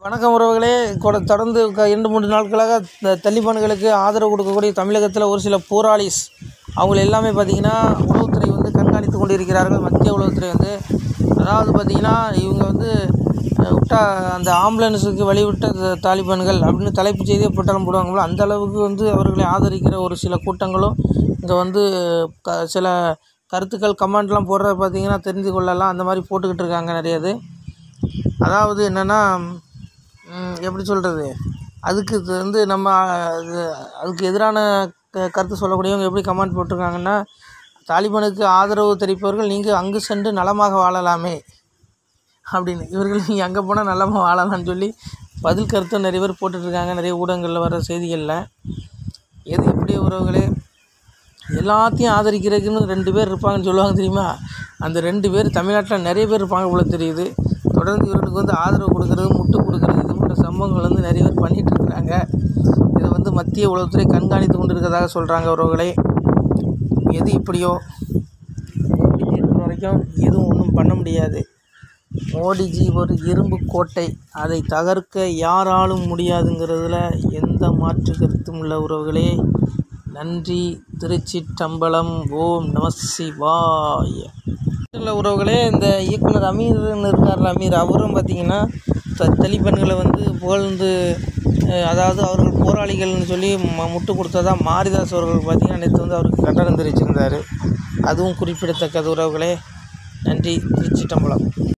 வணக்கம் உறவுகளே கொட தொடர்ந்து க இரண்டு மூன்று நாட்களாக இந்த தலிபான்களுக்கு ஆதரவு கொடுக்கக்கூடிய தமிழகத்தில் ஒரு சில போராளிஸ் அவங்கள எல்லாமே பார்த்திங்கன்னா உளவுத்துறை வந்து கண்காணித்து கொண்டு இருக்கிறார்கள் மத்திய உளவுத்துறை வந்து அதாவது பார்த்திங்கன்னா இவங்க வந்து அஹ், விட்டா அந்த ஆம்புலன்ஸுக்கு வழிவிட்ட த- தாலிபான்கள் அப்படின்னு தலைப்புச் செய்தியை போட்டாலும் போடுவாங்களோ அந்த அளவுக்கு வந்து அவர்களை ஆதரிக்கிற ஒரு சில கூட்டங்களும் இங்கே வந்து க சில கருத்துக்கள் கமெண்ட்லாம் போடுறத பார்த்திங்கன்னா தெரிந்து கொள்ளலாம் அந்த மாதிரி போட்டுக்கிட்டு இருக்காங்க நிறைய இது அதாவது என்னென்னா எப்படி சொல்கிறது அதுக்கு இது வந்து நம்ம அது அதுக்கு எதிரான க கருத்து சொல்லக்கூடியவங்க எப்படி கமெண்ட் போட்டிருக்காங்கன்னா தாலிபானுக்கு ஆதரவு தெரிவிப்பவர்கள் நீங்கள் அங்கு சென்று நலமாக வாழலாமே அப்படின்னு இவர்கள் நீங்கள் அங்கே போனால் நலமாக வாழலாம்னு சொல்லி பதில் கருத்தும் நிறைய பேர் போட்டுட்ருக்காங்க நிறைய ஊடகங்களில் வர செய்திகளில் எது எப்படி உறவுகளே எல்லாத்தையும் ஆதரிக்கிறதுக்குன்னு ரெண்டு பேர் இருப்பாங்கன்னு சொல்லுவாங்க தெரியுமா அந்த ரெண்டு பேர் தமிழ்நாட்டில் நிறைய பேர் இருப்பாங்க போல தெரியுது தொடர்ந்து இவர்களுக்கு வந்து ஆதரவு கொடுக்கறது முட்டு கொடுக்கறது இது போன்ற சம்பவங்கள் வந்து நிறைய பேர் பண்ணிகிட்டு இருக்கிறாங்க இதை வந்து மத்திய உளவுத்துறை கண்காணித்து கொண்டு இருக்கிறதாக சொல்கிறாங்க உறவுகளே எது இப்படியோ மோடிஜி இருக்கிற வரைக்கும் எதுவும் ஒன்றும் பண்ண முடியாது மோடிஜி ஒரு இரும்பு கோட்டை அதை தகர்க்க யாராலும் முடியாதுங்கிறதுல எந்த மாற்று கருத்தும் உள்ள உறவுகளே நன்றி திருச்சிற்றம்பலம் ஓம் நம சிவாய உள்ள உறவுகளே இந்த இயக்குனர் அமீர்னு இருக்கார்ல அமீர் அவரும் பார்த்தீங்கன்னா த தலிபன்களை வந்து புகழ்ந்து அஹ், அதாவது அவர்கள் போராளிகள்னு சொல்லி ம முட்டு கொடுத்ததா மாரிதாஸ் அவர்கள் பார்த்தீங்கன்னா நேற்று வந்து அவருக்கு கண்டனம் தெரிவிச்சிருந்தார் அதுவும் குறிப்பிடத்தக்கது உறவுகளே நன்றி திருச்சிட்டம்பலம்